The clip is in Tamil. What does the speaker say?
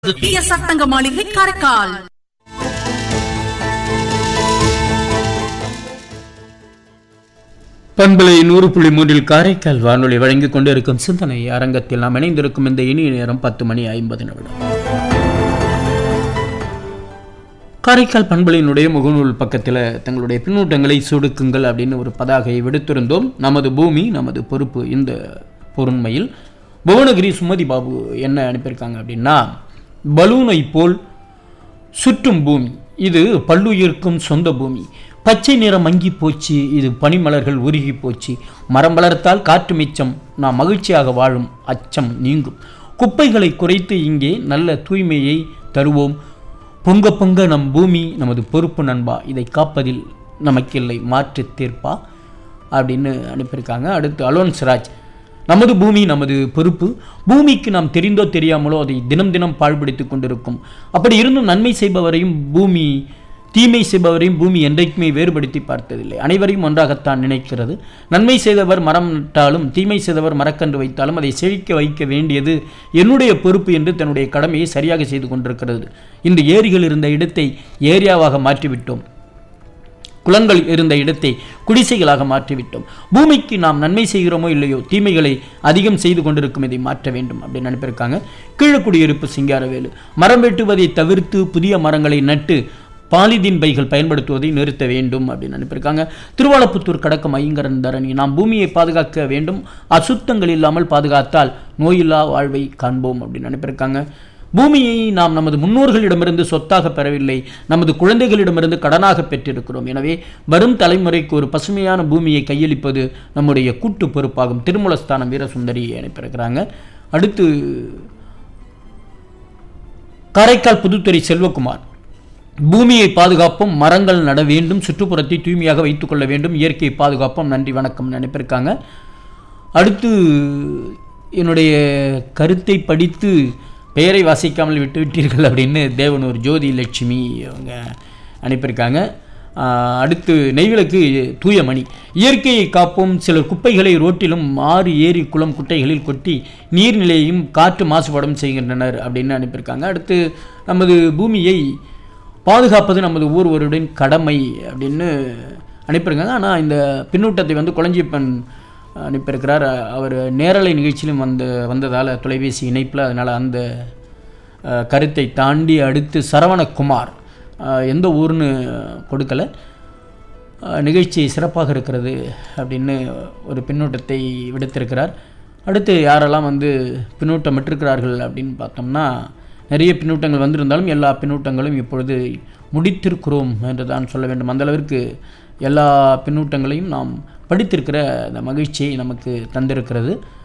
புதிய சட்டங்க மாளிகை காரைக்கால் பண்பலை நூறு புள்ளி மூன்றில் காரைக்கால் வானொலி வழங்கிக் கொண்டிருக்கும் சிந்தனை அரங்கத்தில் நாம் இணைந்திருக்கும் இந்த இனிய நேரம் பத்து மணி ஐம்பது நிமிடம் காரைக்கால் பண்பலையினுடைய முகநூல் பக்கத்தில் தங்களுடைய பின்னூட்டங்களை சுடுக்குங்கள் அப்படின்னு ஒரு பதாகையை விடுத்திருந்தோம் நமது பூமி நமது பொறுப்பு இந்த பொருண்மையில் புவனகிரி சுமதி பாபு என்ன அனுப்பியிருக்காங்க அப்படின்னா பலூனை போல் சுற்றும் பூமி இது பல்லுயிர்க்கும் சொந்த பூமி பச்சை நிறம் மங்கி போச்சு இது பனிமலர்கள் உருகி போச்சு மரம் வளர்த்தால் காற்று மிச்சம் நாம் மகிழ்ச்சியாக வாழும் அச்சம் நீங்கும் குப்பைகளை குறைத்து இங்கே நல்ல தூய்மையை தருவோம் பொங்க பொங்க நம் பூமி நமது பொறுப்பு நண்பா இதை காப்பதில் நமக்கில்லை மாற்று தீர்ப்பா அப்படின்னு அனுப்பியிருக்காங்க அடுத்து அலோன்ஸ் ராஜ் நமது பூமி நமது பொறுப்பு பூமிக்கு நாம் தெரிந்தோ தெரியாமலோ அதை தினம் தினம் பாழ்படுத்தி கொண்டிருக்கும் அப்படி இருந்தும் நன்மை செய்பவரையும் பூமி தீமை செய்பவரையும் பூமி என்றைக்குமே வேறுபடுத்தி பார்த்ததில்லை அனைவரையும் ஒன்றாகத்தான் நினைக்கிறது நன்மை செய்தவர் மரம் நட்டாலும் தீமை செய்தவர் மரக்கன்று வைத்தாலும் அதை செழிக்க வைக்க வேண்டியது என்னுடைய பொறுப்பு என்று தன்னுடைய கடமையை சரியாக செய்து கொண்டிருக்கிறது இந்த ஏரிகள் இருந்த இடத்தை ஏரியாவாக மாற்றிவிட்டோம் குளங்கள் இருந்த இடத்தை குடிசைகளாக மாற்றிவிட்டோம் பூமிக்கு நாம் நன்மை செய்கிறோமோ இல்லையோ தீமைகளை அதிகம் செய்து கொண்டிருக்கும் இதை மாற்ற வேண்டும் அப்படின்னு அனுப்பியிருக்காங்க கீழக்குடியிருப்பு சிங்காரவேலு மரம் வெட்டுவதை தவிர்த்து புதிய மரங்களை நட்டு பாலிதீன் பைகள் பயன்படுத்துவதை நிறுத்த வேண்டும் அப்படின்னு அனுப்பியிருக்காங்க திருவாலப்புத்தூர் கடக்கம் ஐங்கரன் தரணி நாம் பூமியை பாதுகாக்க வேண்டும் அசுத்தங்கள் இல்லாமல் பாதுகாத்தால் நோயில்லா வாழ்வை காண்போம் அப்படின்னு அனுப்பியிருக்காங்க பூமியை நாம் நமது முன்னோர்களிடமிருந்து சொத்தாக பெறவில்லை நமது குழந்தைகளிடமிருந்து கடனாக பெற்றிருக்கிறோம் எனவே வரும் தலைமுறைக்கு ஒரு பசுமையான பூமியை கையளிப்பது நம்முடைய கூட்டு பொறுப்பாகும் திருமூலஸ்தானம் வீரசுந்தரி அனுப்பியிருக்கிறாங்க அடுத்து காரைக்கால் புதுத்துறை செல்வகுமார் பூமியை பாதுகாப்போம் மரங்கள் நட வேண்டும் சுற்றுப்புறத்தை தூய்மையாக வைத்துக்கொள்ள வேண்டும் இயற்கையை பாதுகாப்போம் நன்றி வணக்கம் நினைப்பிருக்காங்க அடுத்து என்னுடைய கருத்தை படித்து பெயரை வாசிக்காமல் விட்டு விட்டீர்கள் அப்படின்னு தேவனூர் ஜோதி லட்சுமி அவங்க அனுப்பியிருக்காங்க ஆஹ் அடுத்து நெய்விளக்கு தூயமணி இயற்கையை காப்போம் சிலர் குப்பைகளை ரோட்டிலும் ஆறு ஏரி குளம் குட்டைகளில் கொட்டி நீர்நிலையையும் காற்று மாசுபாடும் செய்கின்றனர் அப்படின்னு அனுப்பியிருக்காங்க அடுத்து நமது பூமியை பாதுகாப்பது நமது ஒவ்வொருவருடைய கடமை அப்படின்னு அனுப்பியிருக்காங்க ஆனால் இந்த பின்னூட்டத்தை வந்து குளஞ்சிப்பன் அனுப்பியிருக்கிறார் அவர் நேரலை நிகழ்ச்சியிலும் வந்து வந்ததால் தொலைபேசி இணைப்பில் அதனால் அந்த அஹ், கருத்தை தாண்டி அடுத்து சரவணகுமார் அஹ், எந்த ஊர்னு கொடுக்கல அஹ், நிகழ்ச்சி சிறப்பாக இருக்கிறது அப்படின்னு ஒரு பின்னூட்டத்தை விடுத்திருக்கிறார் அடுத்து யாரெல்லாம் வந்து பின்னூட்டம் விட்டிருக்கிறார்கள் அப்படின்னு பார்த்தோம்னா நிறைய பின்னூட்டங்கள் வந்திருந்தாலும் எல்லா பின்னூட்டங்களும் இப்பொழுது முடித்திருக்கிறோம் என்று தான் சொல்ல வேண்டும் அந்த அளவிற்கு எல்லா பின்னூட்டங்களையும் நாம் படித்திருக்கிற அந்த மகிழ்ச்சியை நமக்கு தந்திருக்கிறது